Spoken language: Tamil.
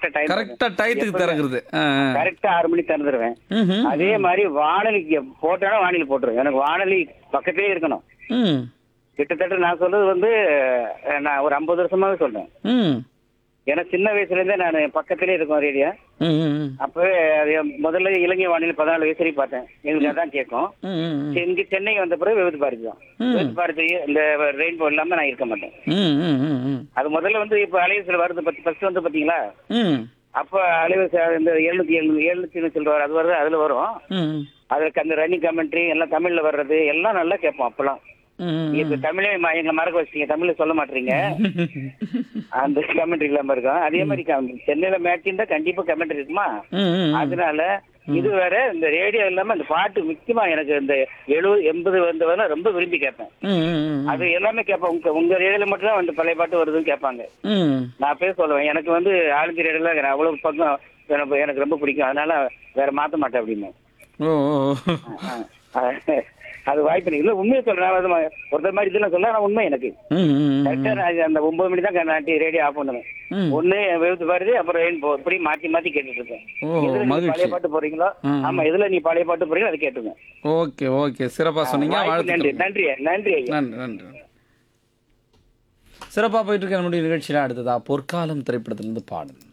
கரெக்டா டைம் கரெக்டா டயத்துக்கு திறக்கிறது ஆ, ஆ. கரெக்டா ஆறு மணிக்கு திறந்துருவேன் ம்ஹும். அதே மாதிரி வானொலிக்கு போட்டாலும் வானொலி போட்டுருவேன் எனக்கு வானொலி பக்கத்திலே இருக்கணும் ம் கிட்டத்தட்ட நான் சொல்றது வந்து அஹ், நான் ஒரு ஐம்பது வருஷமாவே சொல்றேன் ம் ஏன்னா சின்ன வயசுல இருந்தே நான் பக்கத்திலே இருக்கும் ரேடியோ ம், ம், அப்பவே அது முதல்ல இலங்கை வானிலை பதினாலு வயசு வரைக்கும் பார்த்தேன் எங்களுக்கு அதான் கேட்கும் ம், ம், ம். இங்க சென்னை வந்த பிறகு விபத்து பாரதி தான் ம். விபத்து பாரதி இந்த ரெயின்போ இல்லாம நான் இருக்க மாட்டேன் ம், ம், ம், ம். அது முதல்ல வந்து இப்ப அலைவசில் வருது பத்தி ஃபர்ஸ்ட் வந்து பாத்தீங்களா ம், அப்ப அலைவசி இந்த எழுநூத்தி எழுநூறு எழுநூத்தி சொல்றாரு அது வருது அதுல வரும் ம், அதுக்கு அந்த ரன்னிங் கமெண்ட்ரி எல்லாம் தமிழ்ல வர்றது எல்லாம் நல்லா கேட்போம் அப்பெல்லாம் ம், இப்ப தமிழே ம- எங்களை மறக்க வச்சிட்டீங்க தமிழ்ல சொல்ல மாட்டீங்க அந்த கமெண்ட்ரி இல்லாம இருக்கும் அதே மாதிரி கம்- சென்னையில மேட்ச் தான் கண்டிப்பா கமெண்ட்ரி இருக்குமா ம், ம். அதனால இது வேற இந்த ரேடியோ இல்லாம இந்த பாட்டு முக்கியமா எனக்கு இந்த எழுபது எண்பது வந்தவரை ரொம்ப விரும்பி கேட்பேன் ம், ம், ம். அது எல்லாமே கேட்பேன் உங்க உங்க ரேடியோல மட்டும் தான் வந்து பழைய பாட்டு வருதுன்னு கேட்பாங்க ம். நான் பேச சொல்லுவேன் எனக்கு வந்து ஆளுங்க ரேடியோல எனக்கு அவ்வளவு பக்கம் எனக்கு எனக்கு ரொம்ப பிடிக்கும் அதனால வேற மாத்த மாட்டேன் அப்படின்னு ஓ ஓ, ஓ. ஆ, அது வாய்ப்பு இல்லை இல்ல உண்மையை சொல்றேன் அது ம- ஒருத்தர் மாதிரி இதெல்லாம் சொல்ல ஆனா உண்மை எனக்கு ம், ம், ம். கரெக்டா நான் அந்த ஒன்பது மணி தான் நான் ரேடியோ ஆஃப் பண்ணுவேன் ம். ஒண்ணு வெளுத்து பாருது அப்புறம் ரெயின் போ இப்படி மாத்தி மாத்தி கேட்டுட்டு இருக்கேன் ஓ எதுல நீங்க மகிழ்ச்சி பழைய பாட்டு போறீங்களோ ம். ஆமா எதுல நீ பழைய பாட்டு போறீங்களோ அதை கேட்டுங்க ஓகே ஓகே சிறப்பா சொன்னீங்க வாய்ப்பு நன்றி வாழ்த்துக்கள் நன்றி நன்றி ஐயா நன்றி நன்றி சிறப்பா போயிட்டு இருக்க நம்முடைய நிகழ்ச்சியில அடுத்ததா பொற்காலம் திரைப்படத்திலிருந்து பாடல்